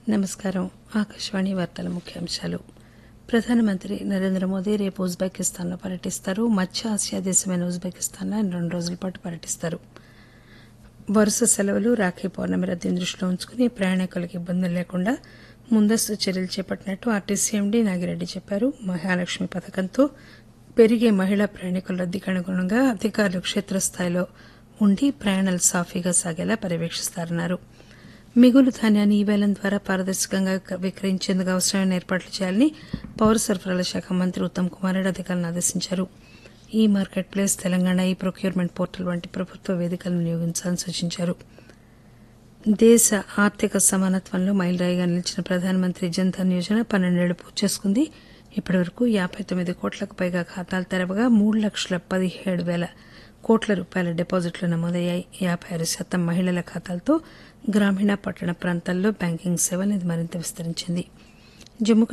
నమస్కారం ఆకాశవాణి వార్తల ముఖ్యాంశాలు ప్రధానమంత్రి నరేంద్ర మోదీ రేపు ఉజ్బెకిస్తాన్లో పర్యటిస్తారు మధ్య ఆసియా దేశమైన ఉజ్బెకిస్తాన్లో ఆయన రెండు రోజుల పాటు పర్యటిస్తారు వరుస సెలవులు రాఖీ పౌర్ణమి రద్దీని దృష్టిలో ఉంచుకుని ప్రయాణికులకు ఇబ్బందులు లేకుండా ముందస్తు చర్యలు చేపట్టినట్టు ఆర్టీసీ ఎండీ నాగిరెడ్డి చెప్పారు మహాలక్ష్మి పథకంతో పెరిగే మహిళా ప్రయాణికుల రద్దీకి అనుగుణంగా అధికారులు క్షేత్రస్థాయిలో ఉండి ప్రయాణాలు సాఫీగా సాగేలా పర్యవేక్షిస్తారన్నారు మిగులు ధాన్యాన్ని ఈ వేలం ద్వారా పారదర్శకంగా విక్రయించేందుకు అవసరమైన ఏర్పాట్లు చేయాలని పౌర సరఫరాల శాఖ మంత్రి ఉత్తమ్ కుమార్ రెడ్డి అధికారులను ఆదేశించారు ఈ మార్కెట్ ప్లేస్ తెలంగాణ ఈ ప్రొక్యూర్మెంట్ పోర్టల్ వంటి ప్రభుత్వ వేదికలను వినియోగించాలని సూచించారు దేశ ఆర్థిక సమానత్వంలో మైలురాయిగా నిలిచిన ప్రధానమంత్రి జన్ధన్ యోజన పన్నెండేళ్లు పూర్తి చేసుకుంది ఇప్పటివరకు యాబై తొమ్మిది కోట్లకు పైగా ఖాతాలు తెరవగా మూడు లక్షల పదిహేడు వేల కోట్ల రూపాయల డిపాజిట్లు నమోదయ్యాయి యాబై ఆరు శాతం మహిళల ఖాతాలతో గ్రామీణ పట్టణ ప్రాంతాల్లో బ్యాంకింగ్ సేవలు ఇది మరింత విస్తరించింది జమ్మూ